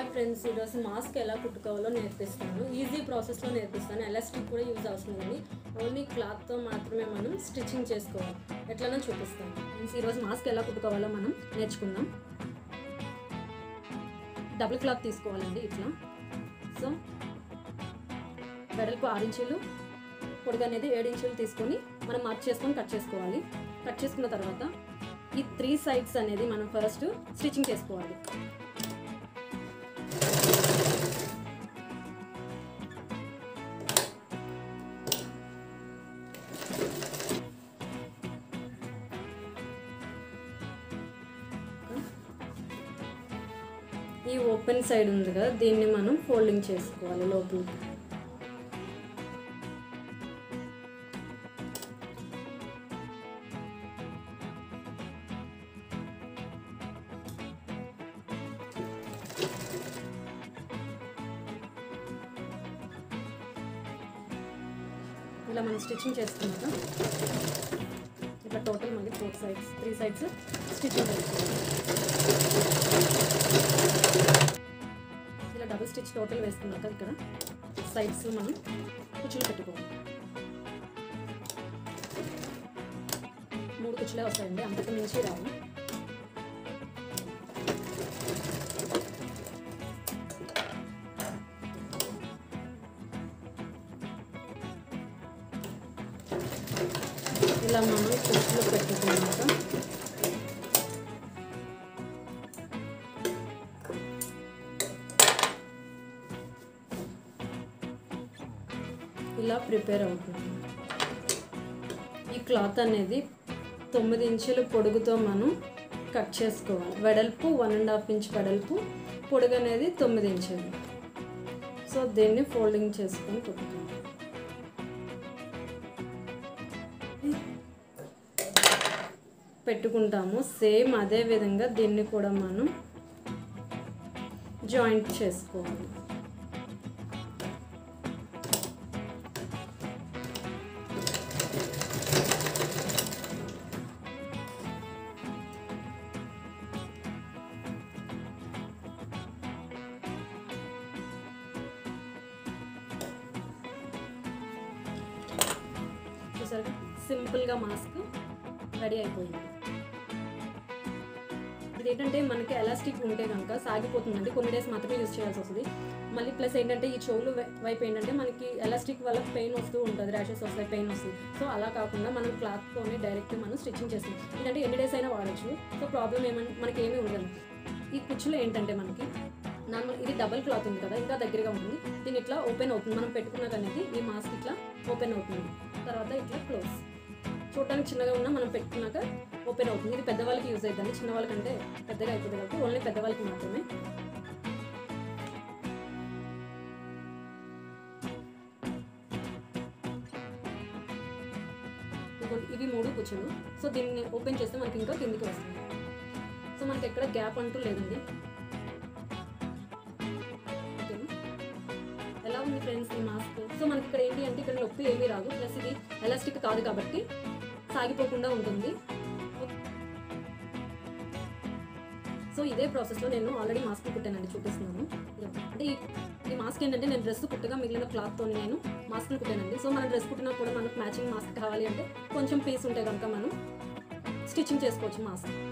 Hi friends ఈరోజు mask ఎలా కుట్టుకోవాలో నేర్పిస్తాను ఈజీ ప్రాసెస్లో నేర్పిస్తాను ఎలాస్టిక్ కూడా యూజ్ అవసరం ఉంది ఓన్లీ క్లాత్తో మాత్రమే మనం స్టిచ్చింగ్ చేసుకోవాలి ఎట్లనో చూపిస్తాను ఫ్రెండ్స్ ఈరోజు మాస్క్ ఎలా కుట్టుకోవాలో మనం నేర్చుకుందాం డబుల్ క్లాత్ తీసుకోవాలండి ఇట్లా సో వెడల్పు ఆరు ఇంచులు పొడుగు అనేది ఏడు ఇంచులు తీసుకొని మనం మార్క్ చేసుకొని కట్ చేసుకోవాలి కట్ చేసుకున్న తర్వాత ఈ త్రీ సైడ్స్ అనేది మనం ఫస్ట్ స్టిచ్చింగ్ చేసుకోవాలి ఈ ఓపెన్ సైడ్ ఉంది కదా దీన్ని మనం ఫోల్డింగ్ చేసుకోవాలి లోపలికి ఇలా మనం స్టిచ్చింగ్ చేసుకున్నాక ఇట్లా టోటల్ మళ్ళీ four sides three sides stitching చేసుకోవాలి ఇలా డబుల్ స్టిచ్ టోటల్ వేసుకున్నాక ఇక్కడ సైడ్స్ మనం కుచ్చులు పెట్టుకోవాలి మూడు కుచ్చులే వస్తాయండి అంతకు మించి రావు ఇలా మనం కుచ్చులు పెట్టుకున్నాక ఇలా ప్రిపేర్ అవుతుంది ఈ క్లాత్ అనేది తొమ్మిది ఇంచుల పొడుగుతో మనం కట్ చేసుకోవాలి వెడల్పు వన్ అండ్ హాఫ్ ఇంచ్ వెడల్పు పొడుగు అనేది తొమ్మిది ఇంచులు సో దీన్ని ఫోల్డింగ్ చేసుకొని కుట్టుకోవాలి పెట్టుకుంటాము సేమ్ అదే విధంగా దీన్ని కూడా మనం జాయింట్ చేసుకోవాలి చూసారు సింపుల్గా మాస్క్ రెడీ అయిపోయింది ఇది ఏంటంటే మనకి ఎలాస్టిక్ ఉంటే కనుక సాగిపోతుందండి కొన్ని డేస్ మాత్రమే యూజ్ చేయాల్సి వస్తుంది మళ్ళీ ప్లస్ ఏంటంటే ఈ చెవులు వై- వైపు ఏంటంటే మనకి ఎలాస్టిక్ వల్ల పెయిన్ వస్తూ ఉంటుంది ర్యాషెస్ వస్తాయి పెయిన్ వస్తుంది సో అలా కాకుండా మనం క్లాత్తోనే డైరెక్ట్ మనం స్టిచ్చింగ్ చేస్తాం ఏంటంటే ఎన్ని డేస్ అయినా వాడచ్చు సో ప్రాబ్లం ఏమని మనకి ఏమీ ఉండదు ఈ కుచ్చులో ఏంటంటే మనకి నార్మల్ ఇది డబల్ క్లాత్ ఉంది కదా ఇంకా దగ్గరగా ఉంటుంది దీని ఇట్లా ఓపెన్ అవుతుంది మనం పెట్టుకున్నాక అనేది ఈ మాస్క్ ఇట్లా ఓపెన్ అవుతుంది తర్వాత ఇట్లా క్లోజ్ చూడటానికి చిన్నగా ఉన్నా మనం పెట్టుకున్నాక ఓపెన్ అవుతుంది ఇది పెద్దవాళ్ళకి యూజ్ అవుతుంది చిన్న వాళ్ళకంటే పెద్దగా అయిపోతుంది కాబట్టి ఓన్లీ పెద్దవాళ్ళకి మాత్రమే ఇదిగోండి, ఇవి మూడు కూర్చోలు సో దీన్ని ఓపెన్ చేస్తే మనకి ఇంకా కిందికి వస్తుంది సో మనకి ఎక్కడ గ్యాప్ అంటూ లేదండి ఓకేనా ఎలా ఉంది ఫ్రెండ్స్ ఈ మాస్క్ సో మనకి ఇక్కడ ఏంటి అంటే ఇక్కడ నొప్పి ఏమీ రాదు ప్లస్ ఇది ఎలాస్టిక్ కాదు కాబట్టి సాగిపోకుండా ఉంటుంది సో ఇదే ప్రాసెస్లో నేను ఆల్రెడీ మాస్క్ కుట్టానండి చూపిస్తున్నాను ఇదిగో. అంటే ఈ ఈ మాస్క్ ఏంటంటే నేను డ్రెస్ కుట్టగా మిగిలిన క్లాత్తో నేను మాస్క్ని కుట్టానండి సో మనం డ్రెస్ కుట్టినా కూడా మనకు మ్యాచింగ్ మాస్క్ కావాలి అంటే కొంచెం పీస్ ఉంటే కనుక మనం స్టిచ్చింగ్ చేసుకోవచ్చు మాస్క్